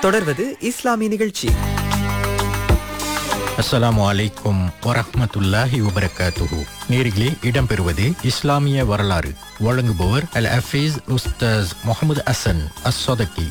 தொடர்வது இஸ்லாமிய நிகழ்ச்சி அஸ்ஸலாமு அலைக்கும் வரஹ்மத்துல்லாஹி வபரகாத்துஹு நேரிலே இடம்பெறுவது இஸ்லாமிய வரலாறு வழங்குபவர் அல் ஹஃபீஸ் உஸ்தாஸ் முகமது அசன் அஸ்ஸதகி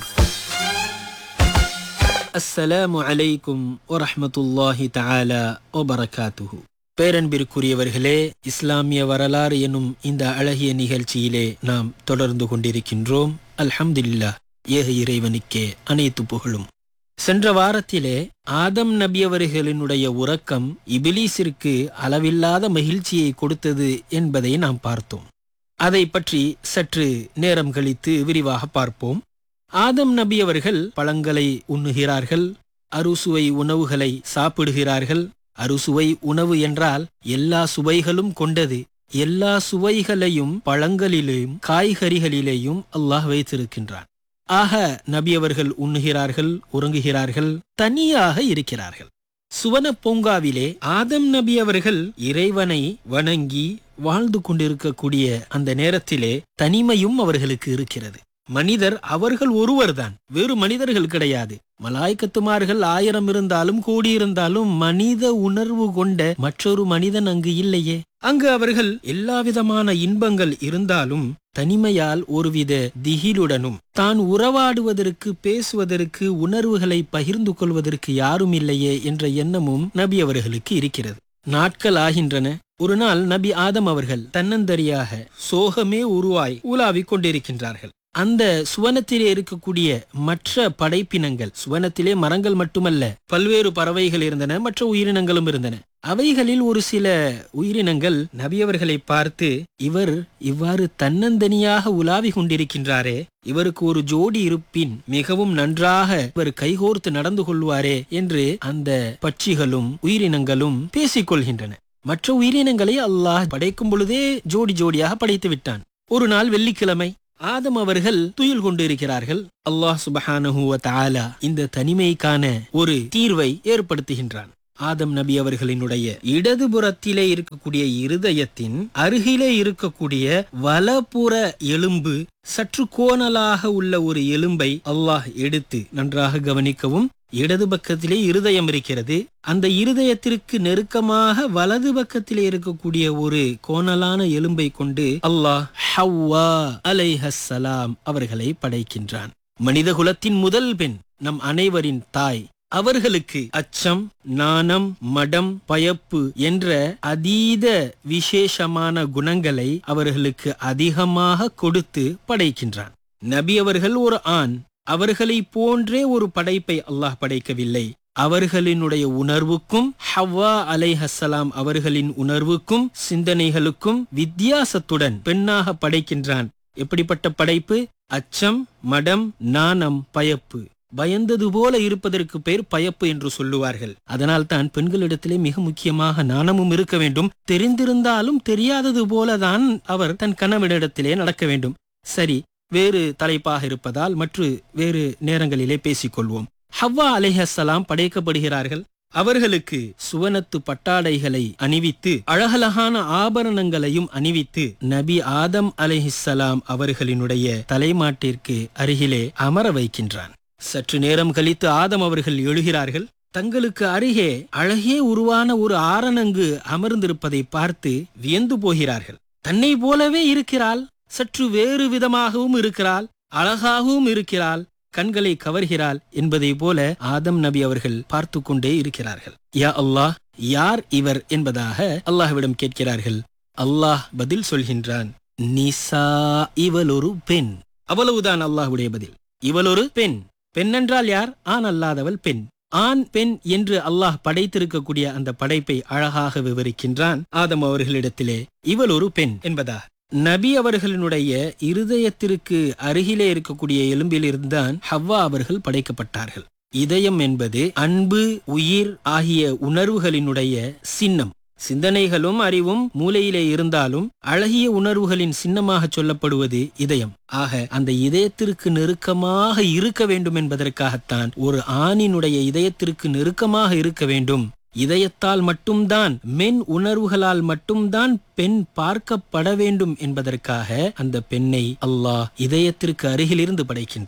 அஸ்ஸலாமு அலைக்கும் வரஹ்மத்துல்லாஹி தஆலா வபரகாத்துஹு பேரன்பிற்குரியவர்களே இஸ்லாமிய வரலாறு எனும் இந்த அழகிய நிகழ்ச்சியிலே நாம் தொடர்ந்து கொண்டிருக்கின்றோம் அல்ஹம்துலில்லாஹ் ஏக இறைவனுக்கே அனைத்து புகழும் சென்ற வாரத்திலே ஆதம் நபி அவர்களினுடைய உறக்கம் இபிலீஸிற்கு அளவில்லாத மகிழ்ச்சியை கொடுத்தது என்பதை நாம் பார்த்தோம் அதை பற்றி சற்று நேரம் கழித்து விரிவாக பார்ப்போம் ஆதம் நபி அவர்கள் பழங்களை உண்ணுகிறார்கள் அறுசுவை உணவுகளை சாப்பிடுகிறார்கள் அறுசுவை உணவு என்றால் எல்லா சுவைகளும் கொண்டது எல்லா சுவைகளையும் பழங்களிலேயும் காய்கறிகளிலேயும் அல்லாஹ் வைத்திருக்கின்றான் ஆக நபி அவர்கள் உண்ணுகிறார்கள் உறங்குகிறார்கள் தனியாக இருக்கிறார்கள் சுவன பூங்காவிலே ஆதம் நபி அவர்கள் இறைவனை வணங்கி வாழ்ந்து கொண்டிருக்கக்கூடிய அந்த நேரத்திலே தனிமையும் அவர்களுக்கு இருக்கிறது மனிதர் அவர்கள் ஒருவர்தான் வேறு மனிதர்கள் கிடையாது மலாய்க்கத்துமார்கள் ஆயிரம் இருந்தாலும் கோடி இருந்தாலும் மனித உணர்வு கொண்ட மற்றொரு மனிதன் அங்கு இல்லையே அங்கு அவர்கள் எல்லாவிதமான இன்பங்கள் இருந்தாலும் தனிமையால் ஒருவித திகிலுடனும் தான் உறவாடுவதற்கு பேசுவதற்கு உணர்வுகளை பகிர்ந்து கொள்வதற்கு யாரும் இல்லையே என்ற எண்ணமும் நபி அவர்களுக்கு இருக்கிறது நாட்கள் ஆகின்றன ஒரு நாள் நபி ஆதம் அவர்கள் தன்னந்தரியாக சோகமே உருவாய் உலாவிக் கொண்டிருக்கின்றார்கள் அந்த சுவனத்திலே இருக்கக்கூடிய மற்ற படைப்பினங்கள் சுவனத்திலே மரங்கள் மட்டுமல்ல பல்வேறு பறவைகள் இருந்தன மற்ற உயிரினங்களும் இருந்தன அவைகளில் ஒரு சில உயிரினங்கள் நபியவர்களை பார்த்து இவர் இவ்வாறு தன்னந்தனியாக உலாவி கொண்டிருக்கின்றாரே இவருக்கு ஒரு ஜோடி இருப்பின் மிகவும் நன்றாக இவர் கைகோர்த்து நடந்து கொள்வாரே என்று அந்த பட்சிகளும் உயிரினங்களும் பேசிக் கொள்கின்றன மற்ற உயிரினங்களை அல்லாஹ் படைக்கும் பொழுதே ஜோடி ஜோடியாக படைத்து விட்டான் ஒரு நாள் வெள்ளிக்கிழமை ஆதம் அவர்கள் துயில் கொண்டிருக்கிறார்கள் அல்லாஹ் சுபஹானஹு வ தஆலா இந்த தனிமைக்கான ஒரு தீர்வை ஏற்படுத்துகின்றான் ஆதம் நபி அவர்களினுடைய இடதுபுறத்திலே இருக்கக்கூடிய இருதயத்தின் அருகிலே இருக்கக்கூடிய வலப்புற எலும்பு சற்று கோணலாக உள்ள ஒரு எலும்பை அல்லாஹ் எடுத்து நன்றாக கவனிக்கவும் இடது பக்கத்திலே இருதயம் இருக்கிறது அந்த இருதயத்திற்கு நெருக்கமாக வலது பக்கத்திலே இருக்கக்கூடிய ஒரு கோணலான எலும்பை கொண்டு அல்லாஹ் ஹவ்வா அலைஹஸ்ஸலாம் அவர்களை படைக்கின்றான் மனித குலத்தின் முதல் பெண் நம் அனைவரின் தாய் அவர்களுக்கு அச்சம் நாணம் மடம் பயப்பு என்ற அதீத விசேஷமான குணங்களை அவர்களுக்கு அதிகமாக கொடுத்து படைக்கின்றான் நபி அவர்கள் ஒரு ஆண் அவர்களை போன்றே ஒரு படைப்பை அல்லாஹ் படைக்கவில்லை அவர்களினுடைய உணர்வுக்கும் ஹவ்வா அலைஹஸ்ஸலாம் அவர்களின் உணர்வுக்கும் சிந்தனைகளுக்கும் வித்தியாசத்துடன் பெண்ணாக படைக்கின்றான் எப்படிப்பட்ட படைப்பு அச்சம் மடம் நாணம் பயப்பு பயந்தது போல இருப்பதற்கு பேர் பயப்பு என்று சொல்லுவார்கள் அதனால் தான் பெண்களிடத்திலே மிக முக்கியமாக நாணமும் இருக்க வேண்டும் தெரிந்திருந்தாலும் தெரியாதது போலதான் அவர் தன் கணவனிடத்திலே நடக்க வேண்டும் சரி வேறு தலைப்பாக இருப்பதால் மற்ற வேறு நேரங்களிலே பேசிக்கொள்வோம் ஹவ்வா அலைஹஸ்ஸலாம் படைக்கப்படுகிறார்கள் அவர்களுக்கு சுவனத்து பட்டாடைகளை அணிவித்து அழகழகான ஆபரணங்களையும் அணிவித்து நபி ஆதம் அலைஹிஸ்ஸலாம் அவர்களினுடைய தலைமாட்டிற்கு அருகிலே அமர வைக்கின்றான் சற்று நேரம் கழித்து ஆதம் அவர்கள் எழுகிறார்கள் தங்களுக்கு அருகே அழகே உருவான ஒரு ஆரணங்கு அமர்ந்திருப்பதை பார்த்து வியந்து போகிறார்கள் தன்னை போலவே இருக்கிறாள் சற்று வேறு விதமாகவும் இருக்கிறாள் அழகாகவும் இருக்கிறாள் கண்களை கவர்கிறாள் என்பதை போல ஆதம் நபி அவர்கள் பார்த்து கொண்டே இருக்கிறார்கள் யா அல்லாஹ் யார் இவர் என்பதாக அல்லாஹ்விடம் கேட்கிறார்கள் அல்லாஹ் பதில் சொல்கின்றான் நிசா இவள் ஒரு பெண் அவ்வளவுதான் அல்லாஹ்வுடைய பதில் இவள் ஒரு பெண் பெண்ணென்றால் யார் ஆண் அல்லாதவள் பெண் ஆண் பெண் என்று அல்லாஹ் படைத்திருக்கக்கூடிய அந்த படைப்பை அழகாக விவரிக்கின்றான் ஆதம் அவர்களிடத்திலே இவள் ஒரு பெண் என்பதா நபி அவர்களினுடைய இருதயத்திற்கு அருகிலே இருக்கக்கூடிய எலும்பிலிருந்தான் ஹவ்வா அவர்கள் படைக்கப்பட்டார்கள் இதயம் என்பது அன்பு உயிர் ஆகிய உணர்வுகளினுடைய சின்னம் சிந்தனைகளும் அறிவும் மூளையிலே இருந்தாலும் அழகிய உணர்வுகளின் சின்னமாக சொல்லப்படுவது இதயம் ஆக அந்த இதயத்திற்கு நெருக்கமாக இருக்க வேண்டும் என்பதற்காகத்தான் ஒரு ஆணினுடைய இதயத்திற்கு நெருக்கமாக இருக்க வேண்டும் இதயத்தால் மட்டும்தான் மென் உணர்வுகளால் மட்டும்தான் பெண் பார்க்கப்பட வேண்டும் என்பதற்காக அந்த பெண்ணை அல்லாஹ் இதயத்திற்கு அருகிலிருந்து படைக்கின்றான்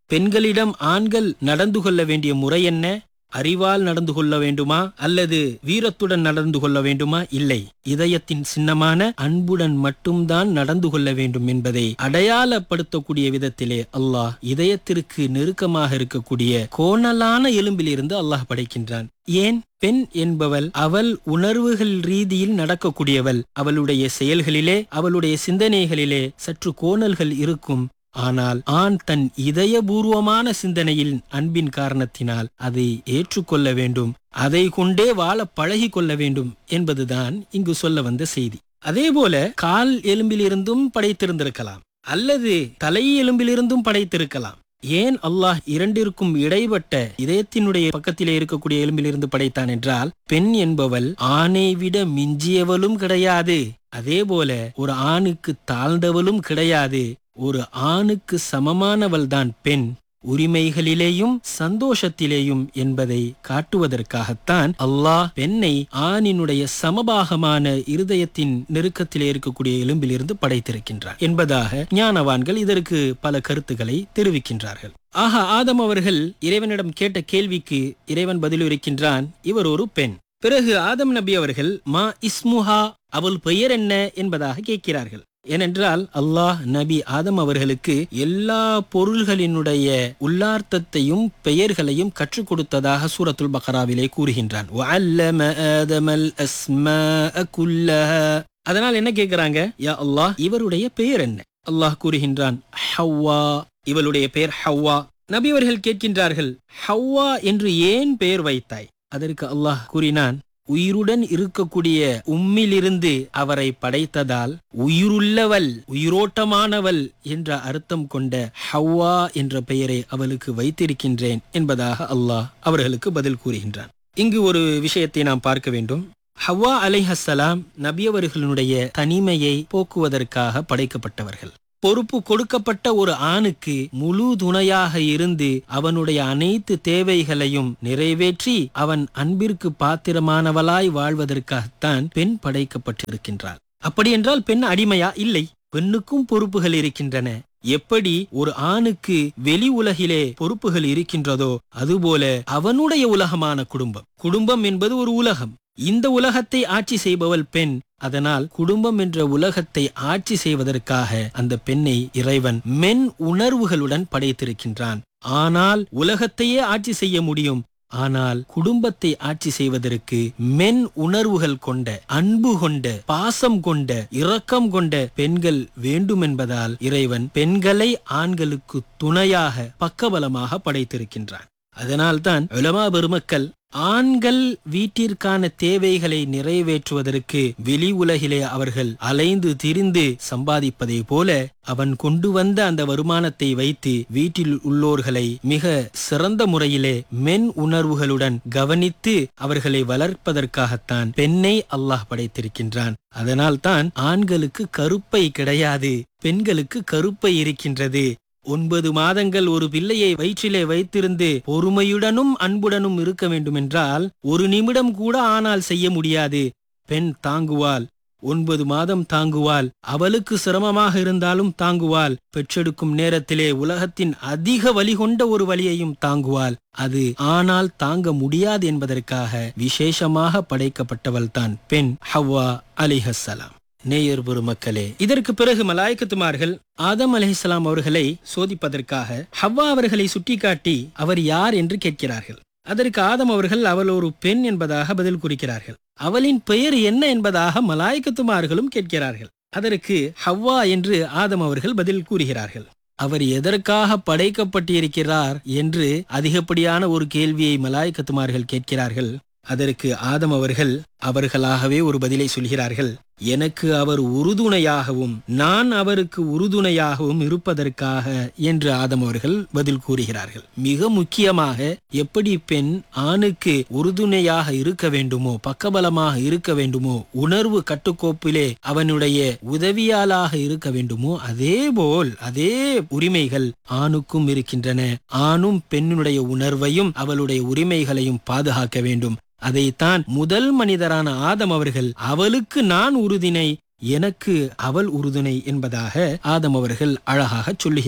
பெண்களிடம் ஆண்கள் நடந்து கொள்ள வேண்டிய முறை என்ன அறிவால் நடந்து கொள்ள வேண்டுமா அல்லது வீரத்துடன் நடந்து கொள்ள வேண்டுமா இல்லை இதயத்தின் சின்னமான அன்புடன் மட்டும்தான் நடந்து கொள்ள வேண்டும் என்பதை அடையாளப்படுத்தக்கூடிய விதத்திலே அல்லாஹ் இதயத்திற்கு நெருக்கமாக இருக்கக்கூடிய கோணலான எலும்பிலிருந்து அல்லாஹ் படைக்கின்றான் ஏன் பெண் என்பவள் அவள் உணர்வுகள் ரீதியில் நடக்கக்கூடியவள் அவளுடைய செயல்களிலே அவளுடைய சிந்தனைகளிலே சற்று கோணல்கள் இருக்கும் ஆனால் ஆண் தன் இதயபூர்வமான சிந்தனையில் அன்பின் காரணத்தினால் அதை ஏற்றுக்கொள்ள வேண்டும் அதை கொண்டே வாழ பழகி கொள்ள வேண்டும் என்பதுதான் இங்கு சொல்ல வந்த செய்தி அதேபோல கால் எலும்பிலிருந்தும் படைத்திருந்திருக்கலாம் அல்லது தலை எலும்பிலிருந்தும் படைத்திருக்கலாம் ஏன் அல்லாஹ் இரண்டிற்கும் இடைப்பட்ட இதயத்தினுடைய பக்கத்திலே இருக்கக்கூடிய எலும்பிலிருந்து படைத்தான் என்றால் பெண் என்பவள் ஆணை விட மிஞ்சியவளும் கிடையாது அதே போல ஒரு ஆணுக்கு தாழ்ந்தவளும் கிடையாது ஒரு ஆணுக்கு சமமானவள்தான் பெண் உரிமைகளிலேயும் சந்தோஷத்திலேயும் என்பதை காட்டுவதற்காகத்தான் அல்லாஹ் பெண்ணை ஆணினுடைய சமபாகமான இருதயத்தின் நெருக்கத்திலே இருக்கக்கூடிய எலும்பிலிருந்து படைத்திருக்கின்றார் என்பதாக ஞானவான்கள் இதற்கு பல கருத்துக்களை தெரிவிக்கின்றார்கள் ஆக ஆதம் அவர்கள் இறைவனிடம் கேட்ட கேள்விக்கு இறைவன் பதிலுரைக்கின்றான் இவர் ஒரு பெண் பிறகு ஆதம் நபி அவர்கள் மா இஸ்முஹா அவள் பெயர் என்ன என்பதாக கேட்கிறார்கள் ஏனென்றால் அல்லாஹ் நபி ஆதம் அவர்களுக்கு எல்லா பொருள்களினுடைய உள்ளார்த்தத்தையும் பெயர்களையும் கற்றுக் கொடுத்ததாக சூரத்துல் பக்ராவிலே கூறுகின்றான் வஅல்லம ஆதமல் அஸ்மாஅ குல்லஹா. அதனால் என்ன கேட்கிறாங்க யா அல்லாஹ் இவருடைய பெயர் என்ன அல்லாஹ் கூறுகின்றான் ஹவ்வா இவளுடைய பெயர் ஹவ்வா நபி அவர்கள் கேட்கின்றார்கள் ஹவ்வா என்று ஏன் பெயர் வைத்தாய் அதற்கு அல்லாஹ் கூறினான் உயிருடன் இருக்கக்கூடிய உம்மிலிருந்து அவரை படைத்ததால் உயிருள்ளவள் உயிரோட்டமானவள் என்ற அர்த்தம் கொண்ட ஹவ்வா என்ற பெயரை அவளுக்கு வைத்திருக்கின்றேன் என்பதாக அல்லாஹ் அவர்களுக்கு பதில் கூறுகின்றான் இங்கு ஒரு விஷயத்தை நாம் பார்க்க வேண்டும் ஹவ்வா அலைஹஸ்ஸலாம் நபியவர்களுடைய தனிமையை போக்குவதற்காக படைக்கப்பட்டவர்கள் பொறுப்பு கொடுக்கப்பட்ட ஒரு ஆணுக்கு முழு துணையாக இருந்து அவனுடைய அனைத்து தேவைகளையும் நிறைவேற்றி அவன் அன்பிற்கு பாத்திரமானவளாய் வாழ்வதற்காகத்தான் பெண் படைக்கப்பட்டிருக்கின்றாள் அப்படியென்றால் பெண் அடிமையா இல்லை பெண்ணுக்கும் பொறுப்புகள் இருக்கின்றன எப்படி ஒரு ஆணுக்கு வெளி உலகிலே பொறுப்புகள் இருக்கின்றதோ அதுபோல அவனுடைய உலகமான குடும்பம் குடும்பம் என்பது ஒரு உலகம் இந்த உலகத்தை ஆட்சி செய்பவள் பெண் அதனால் குடும்பம் என்ற உலகத்தை ஆட்சி செய்வதற்காக அந்த பெண்ணை இறைவன் மென் உணர்வுகளுடன் படைத்திருக்கின்றான் ஆனால் உலகத்தையே ஆட்சி செய்ய முடியும் ஆனால் குடும்பத்தை ஆட்சி செய்வதற்கு மென் உணர்வுகள் கொண்ட அன்பு கொண்ட பாசம் கொண்ட இரக்கம் கொண்ட பெண்கள் வேண்டுமென்பதால் இறைவன் பெண்களை ஆண்களுக்கு துணையாக பக்கபலமாக படைத்திருக்கின்றான் அதனால்தான் உலமா பெருமக்கள் ஆண்கள் வீட்டிற்கான தேவைகளை நிறைவேற்றுவதற்கு வெளி உலகிலே அவர்கள் அலைந்து திரிந்து சம்பாதிப்பதை போல அவன் கொண்டு வந்த அந்த வருமானத்தை வைத்து வீட்டில் உள்ளோர்களை மிக சிறந்த முறையிலே மென் உணர்வுகளுடன் கவனித்து அவர்களை வளர்ப்பதற்காகத்தான் பெண்ணை அல்லாஹ் படைத்திருக்கின்றான் அதனால்தான் ஆண்களுக்கு கருப்பை கிடையாது பெண்களுக்கு கருப்பை இருக்கின்றது ஒன்பது மாதங்கள் ஒரு பிள்ளையை வயிற்றிலே வைத்திருந்து பொறுமையுடனும் அன்புடனும் இருக்க வேண்டுமென்றால் ஒரு நிமிடம் கூட ஆனால் செய்ய முடியாது பெண் தாங்குவாள் ஒன்பது மாதம் தாங்குவாள் அவளுக்கு சிரமமாக இருந்தாலும் தாங்குவாள் பெற்றெடுக்கும் நேரத்திலே உலகத்தின் அதிக வலி கொண்ட ஒரு வலியையும் தாங்குவாள் அது ஆனால் தாங்க முடியாது என்பதற்காக விசேஷமாக படைக்கப்பட்டவள் தான் பெண் ஹவ்வா அலிஹஸ்ஸலாம் நேயர் பெருமக்களே இதற்கு பிறகு மலாய்க்கத்துமார்கள் ஆதம் அலிஹலாம் அவர்களை சோதிப்பதற்காக ஹவ்வா அவர்களை சுட்டிக்காட்டி அவர் யார் என்று கேட்கிறார்கள் அதற்கு ஆதம் அவர்கள் அவள் ஒரு பெண் என்பதாக பதில் குறிக்கிறார்கள் அவளின் பெயர் என்ன என்பதாக மலாய்க்கத்துமார்களும் கேட்கிறார்கள் அதற்கு ஹவ்வா என்று ஆதம் அவர்கள் பதில் கூறுகிறார்கள் அவர் எதற்காக படைக்கப்பட்டிருக்கிறார் என்று அதிகப்படியான ஒரு கேள்வியை மலாய்க்கத்துமார்கள் கேட்கிறார்கள் அதற்கு ஆதம் அவர்கள் அவர்களாகவே ஒரு பதிலை சொல்கிறார்கள் எனக்கு அவர் உறுதுணையாகவும் நான் அவருக்கு உறுதுணையாகவும் இருப்பதற்காக என்று ஆதம் அவர்கள் பதில் கூறுகிறார்கள் மிக முக்கியமாக எப்படி பெண் ஆணுக்கு உறுதுணையாக இருக்க வேண்டுமோ பக்கபலமாக இருக்க வேண்டுமோ உணர்வு கட்டுக்கோப்பிலே அவனுடைய உதவியாளாக இருக்க வேண்டுமோ அதேபோல் அதே உரிமைகள் ஆணுக்கும் இருக்கின்றன ஆணும் பெண்ணுடைய உணர்வையும் அவளுடைய உரிமைகளையும் பாதுகாக்க வேண்டும் அதைத்தான் முதல் மனிதரான ஆதம் அவர்கள் அவளுக்கு நான் உறுதினை எனக்கு அவள் உறுதுணை என்பதாக ஆதம் அவர்கள் அழகாக சொல்லுகிறார்கள்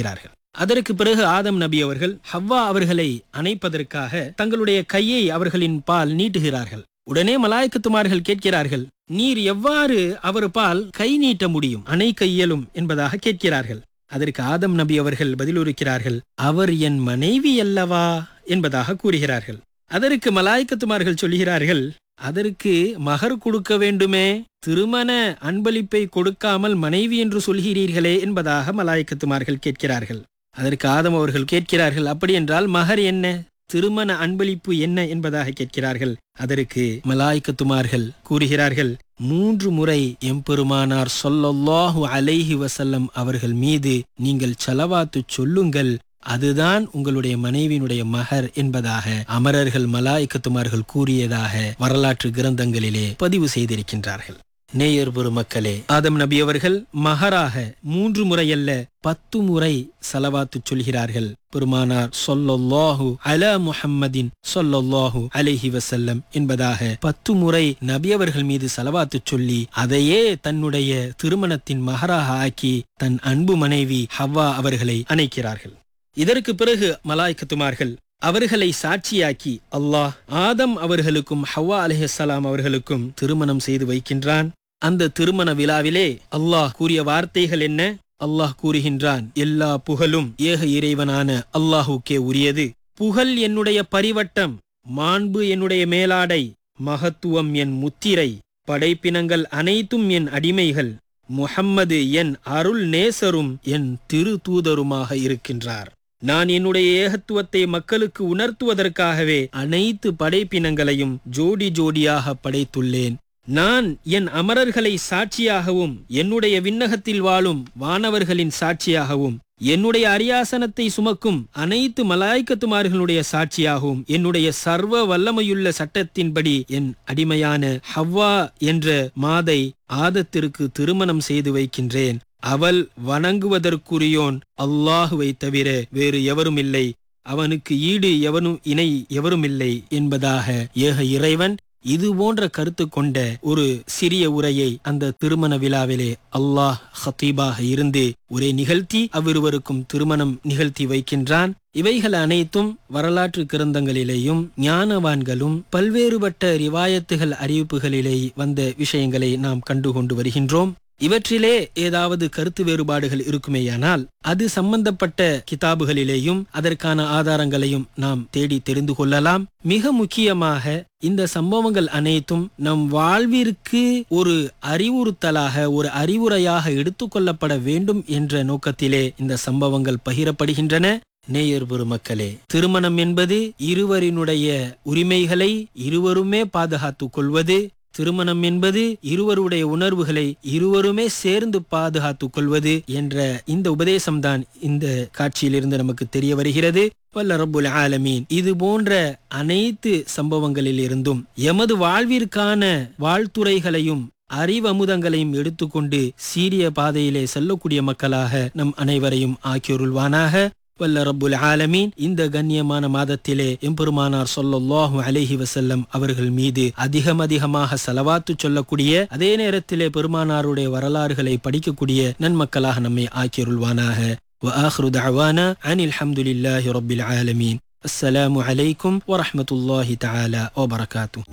அதற்கு பிறகு ஆதம் நபி அவர்கள் ஹவ்வா அவர்களை அணைப்பதற்காக தங்களுடைய கையை அவர்களின் பால் நீட்டுகிறார்கள் உடனே மலாய்க்கத்துமார்கள் கேட்கிறார்கள் நீர் எவ்வாறு அவர் பால் கை நீட்ட முடியும் அணைக்க இயலும் என்பதாக கேட்கிறார்கள் அதற்கு ஆதம் நபி அவர்கள் பதிலுரைக்கிறார்கள் அவர் என் மனைவி அல்லவா என்பதாக கூறுகிறார்கள் அதற்கு மலாய்க்கத்துமார்கள் சொல்கிறார்கள் அதற்கு மகர் கொடுக்க வேண்டுமே திருமண அன்பளிப்பை கொடுக்காமல் மனைவி என்று சொல்கிறீர்களே என்பதாக மலாய்க்கத்துமார்கள் கேட்கிறார்கள் அதற்கு ஆதம் அவர்கள் கேட்கிறார்கள் அப்படி என்றால் மகர் என்ன திருமண அன்பளிப்பு என்ன என்பதாக கேட்கிறார்கள் அதற்கு மலாய்க்கத்துமார்கள் கூறுகிறார்கள் மூன்று முறை எம்பெருமானார் சொல்லல்லாஹு அலைஹி வசல்லம் அவர்கள் மீது நீங்கள் செலவாத்து சொல்லுங்கள் அதுதான் உங்களுடைய மனைவியினுடைய மகர் என்பதாக அமரர்கள் மலாய்க்கத்துமார்கள் கூறியதாக வரலாற்று கிரந்தங்களிலே பதிவு செய்திருக்கின்றார்கள் நேயர் பெருமக்களே ஆதம் நபி அவர்கள் மகராக மூன்று முறையல்ல பத்து முறை சலவாத்து சொல்கிறார்கள் பெருமானார் சொல்லல்லாஹு அல முஹம்மதின் சொல்லல்லாஹு அலைஹி வசல்லம் என்பதாக பத்து முறை நபி அவர்கள் மீது சலவாத்து சொல்லி அதையே தன்னுடைய திருமணத்தின் மகராக ஆக்கி தன் அன்பு மனைவி ஹவ்வா அவர்களை அணைக்கிறார்கள் இதற்கு பிறகு மலாய்க்கத்துமார்கள் அவர்களை சாட்சியாக்கி அல்லாஹ் ஆதம் அவர்களுக்கும் ஹவ்வா அலஹலாம் அவர்களுக்கும் திருமணம் செய்து வைக்கின்றான் அந்த திருமண விழாவிலே அல்லாஹ் கூறிய வார்த்தைகள் என்ன அல்லாஹ் கூறுகின்றான் எல்லா புகழும் ஏக இறைவனான அல்லாஹுக்கே உரியது புகழ் என்னுடைய பரிவட்டம் மாண்பு என்னுடைய மேலாடை மகத்துவம் என் முத்திரை படைப்பினங்கள் அனைத்தும் என் அடிமைகள் முஹம்மது என் அருள் நேசரும் என் திரு தூதருமாக இருக்கின்றார் நான் என்னுடைய ஏகத்துவத்தை மக்களுக்கு உணர்த்துவதற்காகவே அனைத்து படைப்பினங்களையும் ஜோடி ஜோடியாக படைத்துள்ளேன் நான் என் அமரர்களை சாட்சியாகவும் என்னுடைய விண்ணகத்தில் வாழும் வானவர்களின் சாட்சியாகவும் என்னுடைய அரியாசனத்தை சுமக்கும் அனைத்து மலாய்க்கத்துமார்களுடைய சாட்சியாகவும் என்னுடைய சர்வ வல்லமையுள்ள சட்டத்தின்படி என் அடிமையான ஹவ்வா என்ற மாதை ஆதத்திற்கு திருமணம் செய்து வைக்கின்றேன் அவள் வணங்குவதற்குரியோன் அல்லாஹுவை தவிர வேறு எவரும் இல்லை அவனுக்கு ஈடு எவனும் இணை எவரும் இல்லை என்பதாக ஏக இறைவன் இது போன்ற கருத்து கொண்ட ஒரு சிறிய உரையை அந்த திருமண விழாவிலே அல்லாஹ் ஹத்தீபாக இருந்து உரை நிகழ்த்தி அவ்விருவருக்கும் திருமணம் நிகழ்த்தி வைக்கின்றான் இவைகள் அனைத்தும் வரலாற்று கிரந்தங்களிலேயும் ஞானவான்களும் பல்வேறுபட்ட ரிவாயத்துகள் அறிவிப்புகளிலே வந்த விஷயங்களை நாம் கண்டுகொண்டு வருகின்றோம் இவற்றிலே ஏதாவது கருத்து வேறுபாடுகள் இருக்குமேயானால் அது சம்பந்தப்பட்ட கிதாபுகளிலேயும் அதற்கான ஆதாரங்களையும் நாம் தேடி தெரிந்து கொள்ளலாம் மிக முக்கியமாக இந்த சம்பவங்கள் அனைத்தும் நம் வாழ்விற்கு ஒரு அறிவுறுத்தலாக ஒரு அறிவுரையாக எடுத்துக்கொள்ளப்பட வேண்டும் என்ற நோக்கத்திலே இந்த சம்பவங்கள் பகிரப்படுகின்றன நேயர் பெருமக்களே திருமணம் என்பது இருவரினுடைய உரிமைகளை இருவருமே பாதுகாத்துக் கொள்வது திருமணம் என்பது இருவருடைய உணர்வுகளை இருவருமே சேர்ந்து பாதுகாத்துக் கொள்வது என்ற இந்த உபதேசம்தான் இந்த காட்சியிலிருந்து நமக்கு தெரிய வருகிறது வல்ல ரப்புல் ஆலமீன் இது போன்ற அனைத்து சம்பவங்களில் இருந்தும் எமது வாழ்விற்கான வாழ்த்துறைகளையும் அறிவமுதங்களையும் எடுத்துக்கொண்டு சீரிய பாதையிலே செல்லக்கூடிய மக்களாக நம் அனைவரையும் ஆக்கியொருள்வானாக வல்ல ரப்புல் ஆலமீன் இந்த கண்ணியமான மாதத்திலே எம்பெருமானார் சொல்லல்லாஹு அலைஹி வசல்லம் அவர்கள் மீது அதிகம் அதிகமாக செலவாத்து சொல்லக்கூடிய அதே நேரத்திலே பெருமானாருடைய வரலாறுகளை படிக்கக்கூடிய நன்மக்களாக நம்மை ஆக்கியருள்வானாக وآخر دعوانا عن الحمد لله رب العالمين السلام عليكم ورحمة الله تعالى وبركاته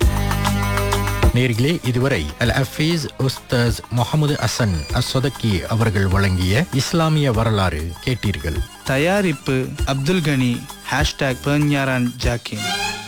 நேர்களே இதுவரை அல் அஃபீஸ் உஸ்தாஸ் முகமது அசன் அஸ்வதக்கி அவர்கள் வழங்கிய இஸ்லாமிய வரலாறு கேட்டீர்கள் தயாரிப்பு அப்துல் கனி ஹேஷ்டாக் பெர்ஞாரான் ஜாக்கின்